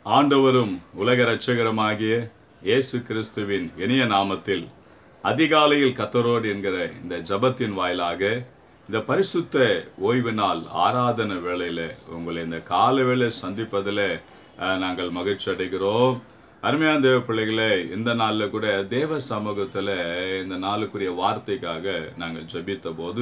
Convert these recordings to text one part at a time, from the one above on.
ஆண்டவரும் உலக இரட்சகருமாகிய இயேசு கிறிஸ்துவின் இனிய நாமத்தில் அதிகாலையில் கத்தரோடு என்கிற இந்த ஜபத்தின் வாயிலாக இந்த பரிசுத்த ஓய்வு நாள் ஆராதனை வேளையில உங்களை இந்த கால வேளை சந்திப்பதில் அஹ், நாங்கள் மகிழ்ச்சி அடைகிறோம் அருமையான தேவ பிள்ளைகளே இந்த நாளில் கூட தேவ சமூகத்தில் இந்த நாளுக்குரிய வார்த்தைக்காக நாங்கள் ஜெபித்த போது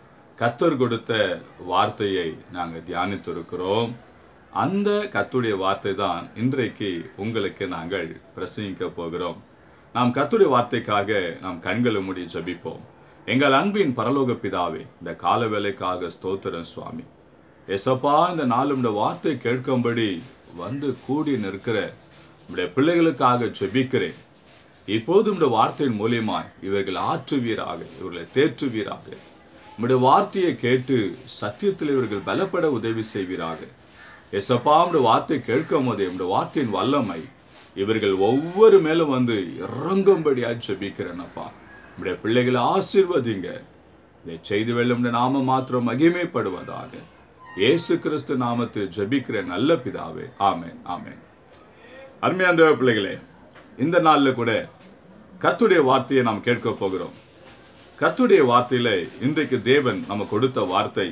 கத்தர் கொடுத்த வார்த்தையை நாங்கள் தியானித்திருக்கிறோம் அந்த கத்துடைய வார்த்தை தான் இன்றைக்கு உங்களுக்கு நாங்கள் பிரசங்கிக்க போகிறோம் நாம் கத்துடைய வார்த்தைக்காக நாம் கண்களை மூடி ஜெபிப்போம் எங்கள் அன்பின் பரலோக பிதாவே இந்த கால வேலைக்காக ஸ்தோத்திரம் சுவாமி எசப்பா இந்த நாள் இந்த வார்த்தை கேட்கும்படி வந்து கூடி நிற்கிற உடைய பிள்ளைகளுக்காக ஜெபிக்கிறேன் இப்போது இந்த வார்த்தையின் மூலியமாய் இவர்கள் ஆற்றுவீராக இவர்களை தேற்றுவீராக உம்முடைய வார்த்தையை கேட்டு சத்தியத்தில் இவர்கள் பலப்பட உதவி செய்வீராக எசப்பா உம்முடைய வார்த்தை கேட்கும் போதே உம்முடைய வார்த்தையின் வல்லமை இவர்கள் ஒவ்வொரு மேலும் வந்து இறங்கும்படியாக ஜெபிக்கிறேனப்பா உம்முடைய பிள்ளைகளை ஆசீர்வதிங்க இதை செய்து வெல்லும் நாம மாத்திரம் மகிமைப்படுவதாக இயேசு கிறிஸ்து நாமத்தில் ஜெபிக்கிற நல்ல பிதாவே ஆமென் ஆமென் அருமையான தேவ பிள்ளைகளே இந்த நாளில் கூட கத்துடைய வார்த்தையை நாம் கேட்க போகிறோம் கத்துடைய வார்த்தையில இன்றைக்கு தேவன் நம்ம கொடுத்த வார்த்தை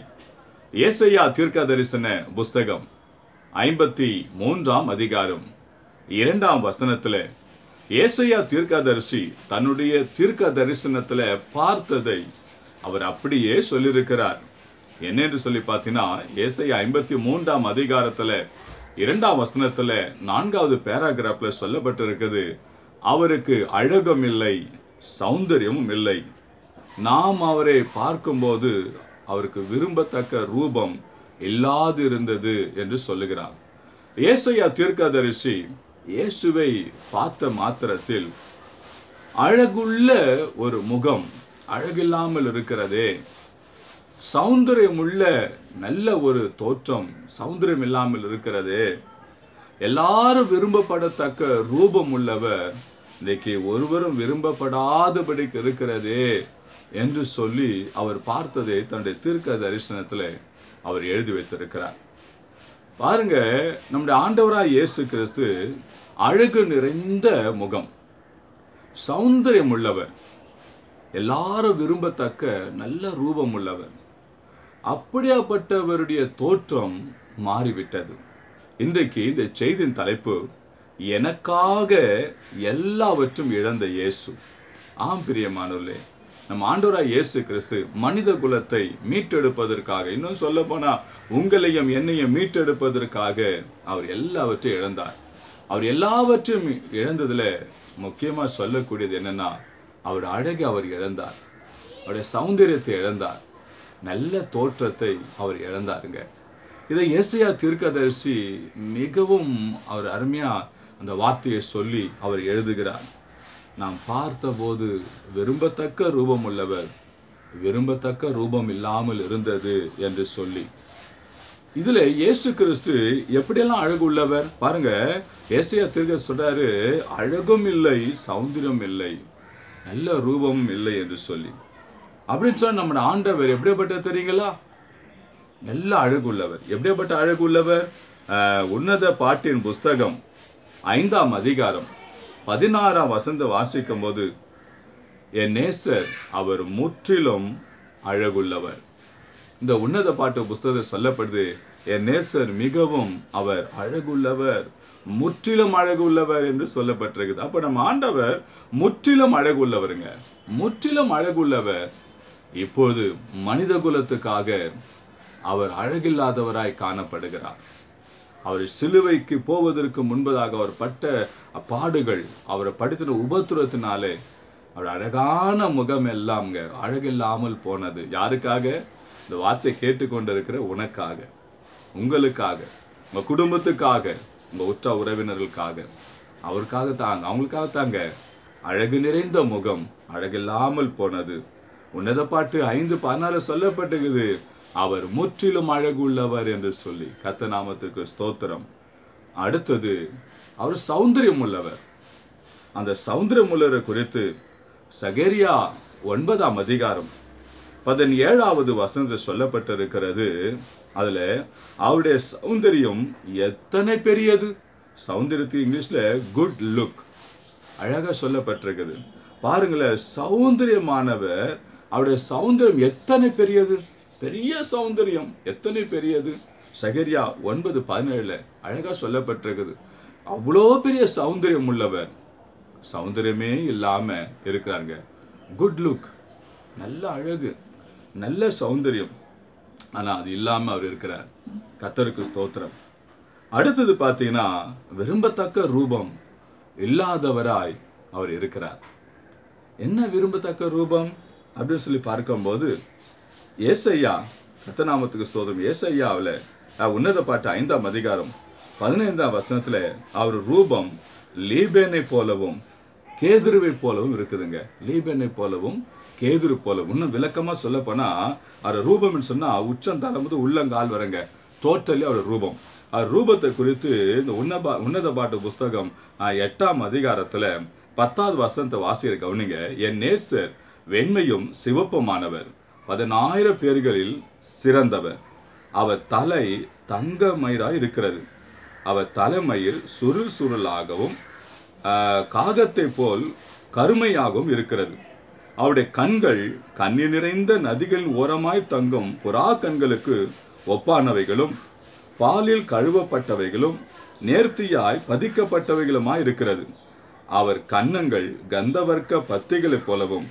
ஏசையா தீர்க்க தரிசன புஸ்தகம் ஐம்பத்தி மூன்றாம் அதிகாரம் இரண்டாம் வசனத்துல ஏசையா தீர்க்கதரிசி தன்னுடைய தீர்க்க தரிசனத்துல பார்த்ததை அவர் அப்படியே சொல்லியிருக்கிறார் என்னென்று சொல்லி பார்த்தீங்கன்னா ஏசையா ஐம்பத்தி மூன்றாம் அதிகாரத்துல இரண்டாம் வசனத்துல நான்காவது பேராகிராஃப்ல சொல்லப்பட்டிருக்குது அவருக்கு அழகும் இல்லை சௌந்தரியமும் இல்லை நாம் அவரை பார்க்கும்போது அவருக்கு விரும்பத்தக்க ரூபம் இல்லாது இருந்தது என்று சொல்லுகிறார் ஏசையா தீர்க்கதரிசி இயேசுவை பார்த்த மாத்திரத்தில் அழகுள்ள ஒரு முகம் அழகில்லாமல் இருக்கிறதே சௌந்தரியமுள்ள நல்ல ஒரு தோற்றம் சௌந்தரியம் இல்லாமல் இருக்கிறதே எல்லாரும் விரும்பப்படத்தக்க ரூபம் உள்ளவர் இன்னைக்கு ஒருவரும் விரும்பப்படாதபடிக்கு இருக்கிறதே என்று சொல்லி அவர் பார்த்ததை தன்னுடைய தீர்க்க தரிசனத்தில் அவர் எழுதி வைத்திருக்கிறார் பாருங்க நம்முடைய ஆண்டவராய் இயேசு கிறிஸ்து அழகு நிறைந்த முகம் சௌந்தரியம் உள்ளவர் எல்லாரும் விரும்பத்தக்க நல்ல ரூபம் உள்ளவர் அப்படியாப்பட்டவருடைய தோற்றம் மாறிவிட்டது இன்றைக்கு இந்த செய்தியின் தலைப்பு எனக்காக எல்லாவற்றும் இழந்த இயேசு ஆம் பிரியமானவர்களே நம் ஆண்டவராய் இயேசு கிறிஸ்து மனித குலத்தை மீட்டெடுப்பதற்காக இன்னும் சொல்ல போனா உங்களையும் என்னையும் மீட்டெடுப்பதற்காக அவர் எல்லாவற்றையும் இழந்தார் அவர் எல்லாவற்றையும் இழந்ததுல முக்கியமா சொல்லக்கூடியது என்னன்னா அவர் அழகை அவர் இழந்தார் அவருடைய சௌந்தரியத்தை இழந்தார் நல்ல தோற்றத்தை அவர் இழந்தாருங்க இதை ஏசையா தீர்க்கதரிசி மிகவும் அவர் அருமையா அந்த வார்த்தையை சொல்லி அவர் எழுதுகிறார் நாம் பார்த்தபோது விரும்பத்தக்க ரூபம் உள்ளவர் விரும்பத்தக்க ரூபம் இல்லாமல் இருந்தது என்று சொல்லி இதுல இயேசு கிறிஸ்து எப்படியெல்லாம் அழகு உள்ளவர் பாருங்க ஏசையா தீர்க்க சொல்றாரு அழகும் இல்லை சௌந்தரியம் இல்லை நல்ல ரூபமும் இல்லை என்று சொல்லி அப்படின்னு சொன்னா நம்ம ஆண்டவர் எப்படிப்பட்ட தெரியுங்களா நல்ல அழகுள்ளவர் எப்படிப்பட்ட அழகுள்ளவர் ஆஹ், உன்னத பாட்டின் புஸ்தகம் ஐந்தாம் அதிகாரம் பதினாறாம் வசந்த வாசிக்கும் போது என் நேசர் அவர் முற்றிலும் அழகுள்ளவர் இந்த உன்னத பாட்டு புஸ்தகம் சொல்லப்படுது என் நேசர் மிகவும் அவர் அழகுள்ளவர் முற்றிலும் அழகுள்ளவர் என்று சொல்லப்பட்டிருக்குது அப்ப நம்ம ஆண்டவர் முற்றிலும் அழகுள்ளவருங்க முற்றிலும் அழகுள்ளவர் இப்பொழுது மனித குலத்துக்காக அவர் அழகில்லாதவராய் காணப்படுகிறார் அவர் சிலுவைக்கு போவதற்கு முன்பதாக அவர் பட்ட பாடுகள் அவர் படுத்தின உபத்திரத்தினாலே அவர் அழகான முகம் எல்லாம்ங்க அழகில்லாமல் போனது யாருக்காக இந்த வார்த்தை கேட்டுக்கொண்டிருக்கிற உனக்காக உங்களுக்காக உங்க குடும்பத்துக்காக உங்க உற்ற உறவினர்களுக்காக அவருக்காக தாங்க அவங்களுக்காக தாங்க அழகு நிறைந்த முகம் அழகில்லாமல் போனது உன்னத பாட்டு ஐந்து பதினாலு சொல்லப்பட்டிருக்குது அவர் முற்றிலும் அழகுள்ளவர் என்று சொல்லி கத்த நாமத்துக்கு ஸ்தோத்திரம் அடுத்தது அவர் சௌந்தரியம் உள்ளவர் அந்த சௌந்தரியம் உள்ளவரை குறித்து சகேரியா ஒன்பதாம் அதிகாரம் பதினேழாவது வசனத்தில் சொல்லப்பட்டிருக்கிறது அதுல அவருடைய சௌந்தரியம் எத்தனை பெரியது சௌந்தரியத்துக்கு இங்கிலீஷ்ல குட் லுக் அழகா சொல்லப்பட்டிருக்குது பாருங்களேன் சௌந்தரியமானவர் அவருடைய சௌந்தரியம் எத்தனை பெரியது பெரிய சௌந்தரியம் எத்தனை பெரியது சகரியா ஒன்பது பதினேழுல அழகா சொல்லப்பட்டிருக்குது அவ்வளோ பெரிய சௌந்தரியம் உள்ளவர் சௌந்தரியமே இல்லாம இருக்கிறாங்க குட் லுக் நல்ல அழகு நல்ல சௌந்தரியம் ஆனா அது இல்லாம அவர் இருக்கிறார் கத்தருக்கு ஸ்தோத்திரம் அடுத்தது பார்த்தீங்கன்னா விரும்பத்தக்க ரூபம் இல்லாதவராய் அவர் இருக்கிறார் என்ன விரும்பத்தக்க ரூபம் அப்படின்னு சொல்லி பார்க்கும்போது ஏசையா கத்தநாமத்துக்கு ஸ்தோத்திரம் ஏசையாவில் உன்னத பாட்டு ஐந்தாம் அதிகாரம் பதினைந்தாம் வசனத்துல அவர் ரூபம் லீபேனை போலவும் கேதுருவை போலவும் இருக்குதுங்க லீபேனை போலவும் கேதுரு போலவும் இன்னும் விளக்கமா சொல்ல போனா அவர் ரூபம்னு சொன்னா உச்சம் தலைமுது உள்ளங்கால் வரங்க டோட்டலி அவர் ரூபம் அவர் ரூபத்தை குறித்து இந்த உன்னபா உன்னத பாட்டு புஸ்தகம் ஆஹ், எட்டாம் அதிகாரத்துல பத்தாவது வசனத்தை வாசிக்கிற கவனிங்க என் நேசர் வெண்மையும் சிவப்புமானவர் பதினாயிரம் பேர்களில் சிறந்தவர் அவர் தலை தங்க மயிராய் இருக்கிறது அவர் தலைமயிர் சுருள் சுருளாகவும் ஆஹ், காகத்தை போல் கருமையாகவும் இருக்கிறது அவருடைய கண்கள் கண்ணீர் நிறைந்த நதிகளின் ஓரமாய் தங்கும் புறா கண்களுக்கு ஒப்பானவைகளும் பாலில் கழுவப்பட்டவைகளும் நேர்த்தியாய் பதிக்கப்பட்டவைகளுமாய் இருக்கிறது அவர் கன்னங்கள் கந்தவர்க்க பத்திகளைப் போலவும்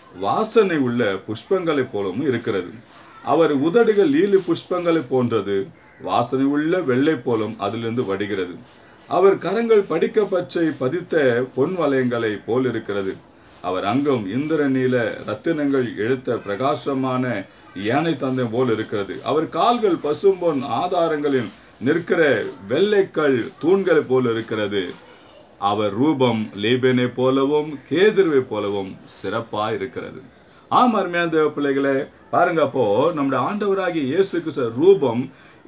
வாசனை உள்ள புஷ்பங்களைப் போலவும் இருக்கிறது அவர் உதடுகள் லீலி புஷ்பங்களைப் போன்றது வாசனை உள்ள வெள்ளை போலும் அதிலிருந்து வடிகிறது அவர் கரங்கள் படிக்க பச்சை பதித்த பொன் வளையங்களை போல் இருக்கிறது அவர் அங்கம் இந்திர நீல ரத்தினங்கள் இழுத்த பிரகாசமான யானை தந்தை போல் இருக்கிறது அவர் கால்கள் பசும்பொன் ஆதாரங்களில் நிற்கிற வெள்ளைக்கல் தூண்களை போல் இருக்கிறது அவர் ரூபம் லேபேனை போலவும் கேதுருவை போலவும் சிறப்பா இருக்கிறது ஆம் அருமையான தேவ பிள்ளைகளே பாருங்க அப்போ நம்முடைய ஆண்டவராகிய இயேசு கிறிஸ்து ரூபம்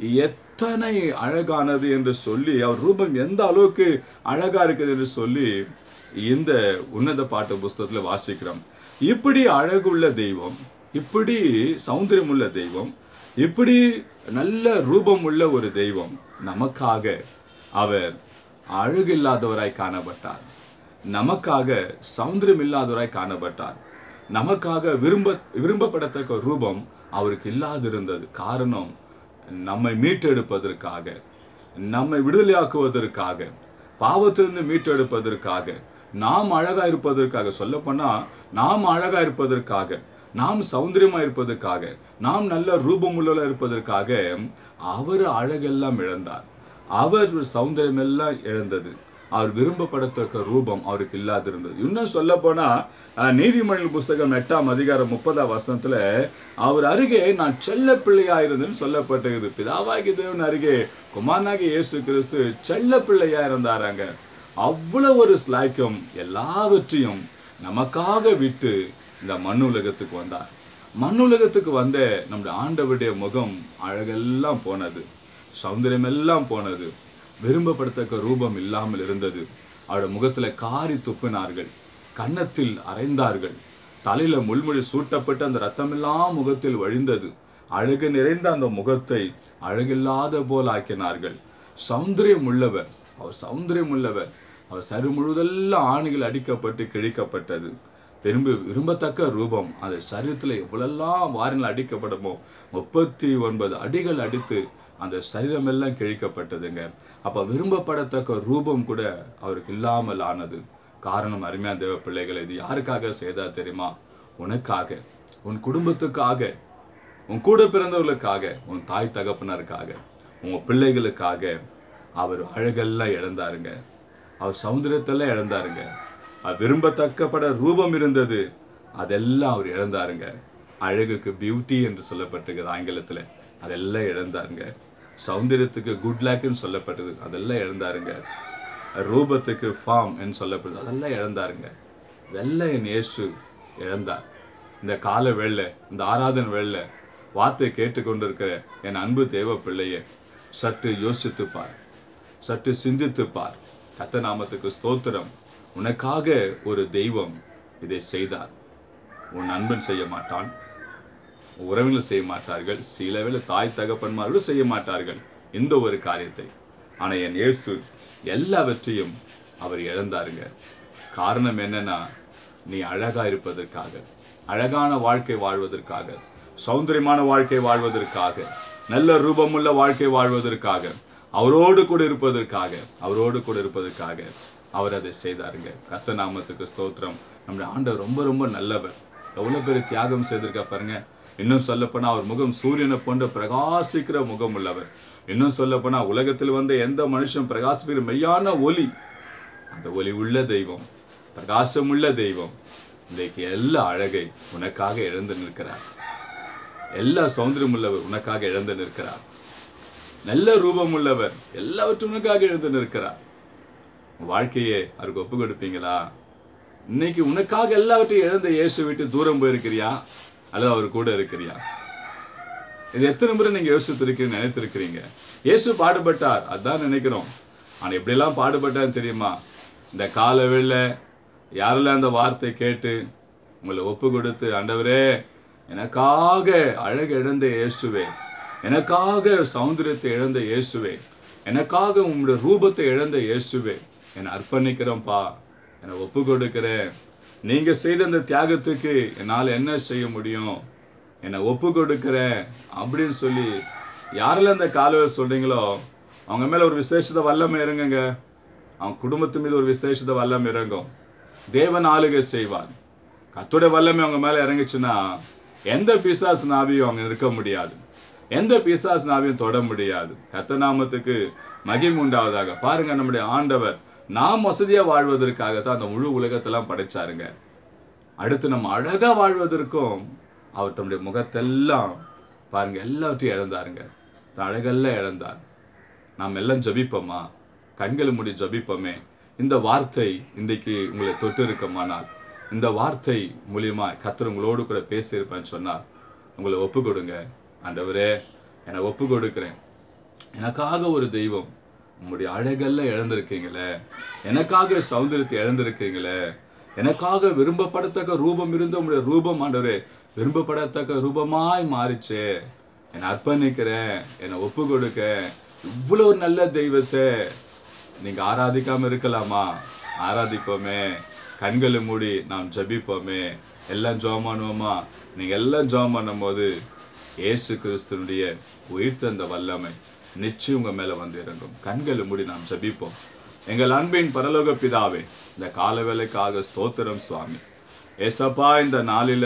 எத்தனை அழகானது என்று சொல்லி அவர் ரூபம் எந்த அளவுக்கு அழகா இருக்குது என்று சொல்லி இந்த உன்னத பாட்டு புஸ்தகத்துல வாசிக்கிறோம் இப்படி அழகுள்ள தெய்வம் இப்படி சௌந்தரியமுள்ள தெய்வம் இப்படி நல்ல ரூபம் உள்ள ஒரு தெய்வம் நமக்காக அவர் அழகில்லாதவராய் காணப்பட்டார் நமக்காக சௌந்தரியம் இல்லாதவராய் காணப்பட்டார் நமக்காக விரும்ப விரும்பப்படத்தக்க ரூபம் அவருக்கு இல்லாதிருந்தது காரணம் நம்மை மீட்டெடுப்பதற்காக நம்மை விடுதலையாக்குவதற்காக பாவத்திலிருந்து மீட்டெடுப்பதற்காக நாம் அழகா இருப்பதற்காக சொல்லப்போனா நாம் அழகா இருப்பதற்காக நாம் சௌந்தரியமா இருப்பதற்காக நாம் நல்ல ரூபமுள்ள இருப்பதற்காக அவர் அழகெல்லாம் இழந்தார் அவர் சௌந்தரியம் எல்லாம் இழந்தது அவர் விரும்பப்படத்தக்க ரூபம் அவருக்கு இல்லாதிருந்தது இன்னும் சொல்ல போனா அஹ், நீதிமொழிகள் புஸ்தகம் எட்டாம் அதிகாரம் முப்பதாம் வசனத்துல அவர் அருகே நான் செல்ல பிள்ளையா இருந்தேன்னு சொல்லப்பட்டிருக்குது பிதாவாகி தேவன் அருகே குமாரனாகி இயேசு கிறிஸ்து செல்ல பிள்ளையா இருந்தாராங்க அவ்வளவு ஒரு ஸ்லாய்க்கம் எல்லாவற்றையும் நமக்காக விட்டு இந்த மண்ணுலகத்துக்கு வந்தார் மண்ணுலகத்துக்கு வந்த நம்முடைய ஆண்டவருடைய முகம் அழகெல்லாம் போனது சௌந்தரியம் எல்லாம் போனது விரும்பப்படத்தக்க ரூபம் இல்லாமல் இருந்தது அவருடைய முகத்துல காரி துப்பினார்கள் கன்னத்தில் அரைந்தார்கள் தலையில முள்முடி சூட்டப்பட்டு அந்த ரத்தமெல்லாம் முகத்தில் வழிந்தது அழகு நிறைந்த அந்த முகத்தை அழகில்லாத போல் ஆக்கினார்கள் சௌந்தரியம் உள்ளவர் அவர் சௌந்தரியம் உள்ளவர் அவர் சரு முழுதெல்லாம் ஆணிகள் அடிக்கப்பட்டு கிழிக்கப்பட்டது விரும்பி விரும்பத்தக்க ரூபம் அந்த சரீரத்தில் எவ்வளெல்லாம் வாரினால் அடிக்கப்படுமோ முப்பத்தி ஒன்பது அடிகள் அடித்து அந்த சரீரமெல்லாம் கிழிக்கப்பட்டதுங்க அப்ப விரும்பப்படத்தக்க ரூபம் கூட அவருக்கு இல்லாமல் ஆனது காரணம் அருமையான தேவ பிள்ளைகளை இது யாருக்காக செய்தா தெரியுமா உனக்காக உன் குடும்பத்துக்காக உன் கூட பிறந்தவர்களுக்காக உன் தாய் தகப்பனருக்காக உங்க பிள்ளைகளுக்காக அவர் அழகெல்லாம் இழந்தாருங்க அவர் சௌந்தரியத்தெல்லாம் இழந்தாருங்க அவர் விரும்பத்தக்கப்பட ரூபம் இருந்தது அதெல்லாம் அவர் இழந்தாருங்க அழகுக்கு பியூட்டி என்று சொல்லப்பட்டிருக்குது ஆங்கிலத்துல அதெல்லாம் இழந்தாருங்க சௌந்தரியத்துக்கு குட் லேக்னு சொல்லப்பட்டது அதெல்லாம் இழந்தாருங்க ரூபத்துக்கு ஃபார்ம் என்று சொல்லப்படுது அதெல்லாம் இழந்தாருங்க வெள்ளையன் இயேசு இழந்தார் இந்த கால வேளை இந்த ஆராதன வேளை வார்த்தை கேட்டுக்கொண்டிருக்கிற என் அன்பு தேவ பிள்ளையே சற்று யோசித்து பார் சற்று சிந்தித்து பார் கத்த நாமத்துக்கு ஸ்தோத்திரம் உனக்காக ஒரு தெய்வம் இதை செய்தார் உன் நண்பன் செய்ய மாட்டான் உறவினர் செய்ய மாட்டார்கள் சில வேளை தாய் தகப்பன்மாரோடு செய்ய மாட்டார்கள் இந்த ஒரு காரியத்தை ஆனா என் இயேசு எல்லாவற்றையும் அவர் இழந்தாருங்க காரணம் என்னன்னா நீ அழகா இருப்பதற்காக அழகான வாழ்க்கை வாழ்வதற்காக சௌந்தரியமான வாழ்க்கை வாழ்வதற்காக நல்ல ரூபமுள்ள வாழ்க்கை வாழ்வதற்காக அவரோடு கூட இருப்பதற்காக அவரோடு கூட இருப்பதற்காக அவர் அதை செய்தாருங்க கத்த நாமத்துக்கு ஸ்தோத்திரம் நம்முடைய ஆண்டவர் ரொம்ப ரொம்ப நல்லவர் எவ்வளவு பேர் தியாகம் செய்திருக்கா பாருங்க இன்னும் சொல்லப்போனா அவர் முகம் சூரியனை போன்ற பிரகாசிக்கிற முகம் உள்ளவர் இன்னும் சொல்லப்போனா உலகத்தில் வந்த எந்த மனுஷன் பிரகாசிக்கிற மெய்யான ஒளி அந்த ஒளி உள்ள தெய்வம் பிரகாசம் உள்ள தெய்வம் இன்றைக்கு எல்லா அழகை உனக்காக இழந்து நிற்கிறார் எல்லா சௌந்தரியம் உள்ளவர் உனக்காக இழந்து நிற்கிறார் நல்ல ரூபம் உள்ளவர் எல்லாவற்றும் உனக்காக இழந்து நிற்கிறார் உன் வாழ்க்கையை அவருக்கு ஒப்பு கொடுப்பீங்களா இன்னைக்கு உனக்காக எல்லாவற்றையும் இழந்த இயேசு விட்டு தூரம் போயிருக்கிறியா அல்லது அவர் கூட இருக்கிறியா இது எத்தனை முறை நீங்க யோசித்திருக்கீங்க நினைத்திருக்கிறீங்க இயேசு பாடுபட்டார் அதான் நினைக்கிறோம் ஆனா எப்படியெல்லாம் பாடுபட்டான்னு தெரியுமா இந்த கால வேள யாரெல்லாம் அந்த வார்த்தை கேட்டு உங்களை ஒப்பு கொடுத்து ஆண்டவரே எனக்காக அழகு இழந்த இயேசுவே எனக்காக சௌந்தரியத்தை இழந்த இயேசுவே எனக்காக உங்களுடைய ரூபத்தை இழந்த இயேசுவே என்னை அர்ப்பணிக்கிறேன்ப்பா என்னை ஒப்பு கொடுக்கிறேன் நீங்க செய்த அந்த தியாகத்துக்கு என்னால் என்ன செய்ய முடியும் என்னை ஒப்பு கொடுக்கிறேன் அப்படின்னு சொல்லி யாரெல்லாம் அந்த காலுவை சொல்றீங்களோ அவங்க மேல ஒரு விசேஷத வல்லமை இறங்குங்க அவங்க குடும்பத்து மீது ஒரு விசேஷத வல்லமை இறங்கும் தேவன் ஆளுகை செய்வார் கத்தோட வல்லமை அவங்க மேல இறங்குச்சுன்னா எந்த பிசாசு நாவியும் அவங்க இருக்க முடியாது எந்த பிசாசு நாவியும் தொட முடியாது கத்த நாமத்துக்கு மகிமை உண்டாவதாக பாருங்க நம்முடைய ஆண்டவர் நாம் வசதியா வாழ்வதற்காக தான் அந்த முழு உலகத்தெல்லாம் படைச்சாருங்க அடுத்து நம்ம அழகா வாழ்வதற்கும் அவர் தம்முடைய முகத்தெல்லாம் பாருங்க எல்லாவற்றையும் இழந்தாருங்க தன் அழகெல்லாம் இழந்தார் நாம் எல்லாம் ஜபிப்போமா கண்களை மூடி ஜபிப்போமே இந்த வார்த்தை இன்றைக்கு உங்களை தொட்டு இருக்குமானால் இந்த வார்த்தை மூலியமா கத்தர் உங்களோடு கூட பேசியிருப்பேன்னு சொன்னால் உங்களை ஒப்பு கொடுங்க ஆண்டவரே என்னை ஒப்பு கொடுக்கிறேன் எனக்காக ஒரு தெய்வம் உங்களுடைய அழகெல்லாம் இழந்திருக்கீங்களே எனக்காக சௌந்தரியத்தை இழந்திருக்கீங்களே எனக்காக விரும்பப்படத்தக்க ரூபம் இருந்த உங்களுடைய ரூபம் ஆண்டவரே விரும்பப்படத்தக்க ரூபமாய் மாறிச்சே என்னை அர்ப்பணிக்கிறேன் என்னை ஒப்பு கொடுக்க இவ்வளவு ஒரு நல்ல தெய்வத்தை நீங்க ஆராதிக்காம இருக்கலாமா ஆராதிப்போமே கண்களை மூடி நாம் ஜெபிப்போமே எல்லாம் ஜெபம் பண்ணுவோமா நீங்க எல்லாம் ஜெபம் பண்ணும்போது இயேசு கிறிஸ்துனுடைய உயிர்த்தெழுந்த வல்லமை நிச்சயம் உங்க மேல வந்து இறங்கும் கண்களை மூடி நாம் ஜெபிப்போம் எங்கள் அன்பின் பரலோக பிதாவே இந்த கால வேலைக்காக ஸ்தோத்திரம் சுவாமி ஏசப்பா இந்த நாளில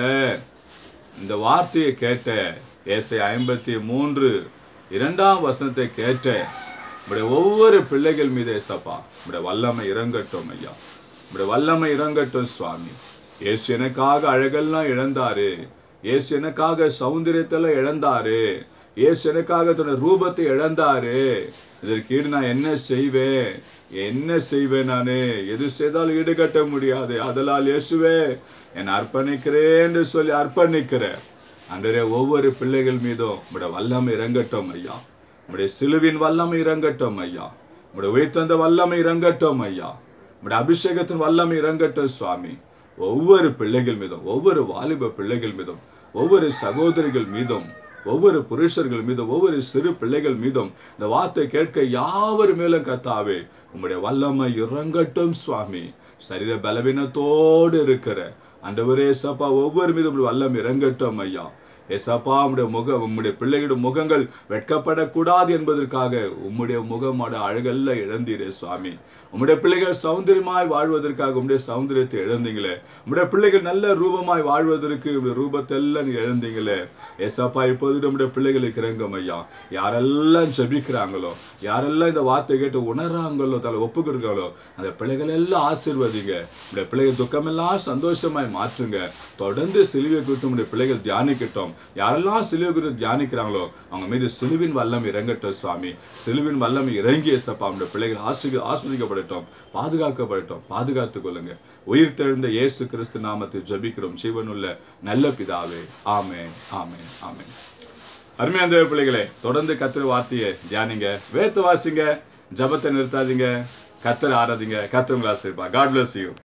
இந்த வார்த்தையை கேட்ட ஏசை ஐம்பத்தி மூன்று இரண்டாம் வசனத்தை கேட்ட உடைய ஒவ்வொரு பிள்ளைகள் மீது ஏசப்பா உடைய வல்லமை இறங்கட்டும் ஐயா உடைய வல்லமை இறங்கட்டும் சுவாமி இயேசு எனக்காக அழகெல்லாம் இழந்தாரு இயேசு எனக்காக சௌந்தரியத்தெல்லாம் இழந்தாரு இயேசு எனக்காக தன்னுடைய ரூபத்தை இழந்தாரு இதற்கு ஈடு நான் என்ன செய்வேன் என்ன செய்வேன் நானு எது செய்தாலும் ஈடுகட்ட முடியாது அதனால் இயேசுவே என்னை அர்ப்பணிக்கிறேன் என்று சொல்லி அர்ப்பணிக்கிறேன் அன்றே ஒவ்வொரு பிள்ளைகள் மீதும் உடைய வல்லமை இறங்கட்டும் ஐயா உடைய சிலுவின் வல்லமை இறங்கட்டும் ஐயா உடைய உயிர்த்தந்த வல்லமை இறங்கட்டும் ஐயா உடைய அபிஷேகத்தின் வல்லமை இறங்கட்டும் சுவாமி ஒவ்வொரு பிள்ளைகள் மீதும் ஒவ்வொரு வாலிப பிள்ளைகள் மீதும் ஒவ்வொரு சகோதரிகள் மீதும் ஒவ்வொரு புருஷர்கள் மீதும் ஒவ்வொரு சிறு பிள்ளைகள் மீதும் இந்த வார்த்தை கேட்க யாவர் மேலும் கத்தாவே உம்முடைய வல்லமை இறங்கட்டும் சுவாமி சரீர பலவீனத்தோடு இருக்கிற ஆண்டவரே சப்பா ஒவ்வொரு மீதும் உம்முடைய வல்லம் இறங்கட்டும் ஐயா ஏசப்பா உம்முடைய முக உம்முடைய பிள்ளைகளுடைய முகங்கள் வெட்கப்படக்கூடாது என்பதற்காக உம்முடைய முகமோட அழகல்ல இழந்தீரே சுவாமி உம்முடைய பிள்ளைகள் சௌந்தரியமாய் வாழ்வதற்காக உம்முடைய சௌந்தரியத்தை இழந்தீங்களே உம்முடைய பிள்ளைகள் நல்ல ரூபமாய் வாழ்வதற்கு உம்முடைய ரூபத்தெல்லாம் நீங்க இழந்தீங்களே ஏசப்பா இப்போது நம்முடைய பிள்ளைகளுக்கு இறங்கும் ஐயா யாரெல்லாம் ஜெபிக்கிறாங்களோ யாரெல்லாம் இந்த வார்த்தை கேட்டு உணர்றாங்களோ தலை ஒப்புக்கிறாங்களோ அந்த பிள்ளைகள் எல்லாம் ஆசீர்வதிங்க உடைய பிள்ளைகள் துக்கமெல்லாம் சந்தோஷமாய் மாற்றுங்க தொடர்ந்து சிலுவை குறித்து உடைய பிள்ளைகள் தியானிக்கட்டும் யாரெல்லாம் சிலுவை குறித்து தியானிக்கிறாங்களோ அவங்க மீது சிலுவின் வல்லம் இறங்கட்டும் சுவாமி சிலுவின் வல்லம் இறங்கி ஏசப்பா உடைய பிள்ளைகள் ஆசிரி ஆஸ்வதிக்கப்படட்டும் பாதுகாக்கப்படட்டும் பாதுகாத்துக் கொள்ளுங்க உயிர் தெழுந்த இயேசு கிறிஸ்து நாமத்தில் ஜெபிக்கிறோம் ஜீவனுள்ள நல்ல பிதாவே ஆமென் ஆமென் ஆமென் அருமையான தேவ பிள்ளைகளே தொடர்ந்து கத்திர வார்த்தையை தியானிங்க வேத்து வாசிங்க ஜபத்தை நிறுத்தாதீங்க கத்தர் ஆராதிங்க கத்திரங்களை ஆசிரிப்பா காட் bless you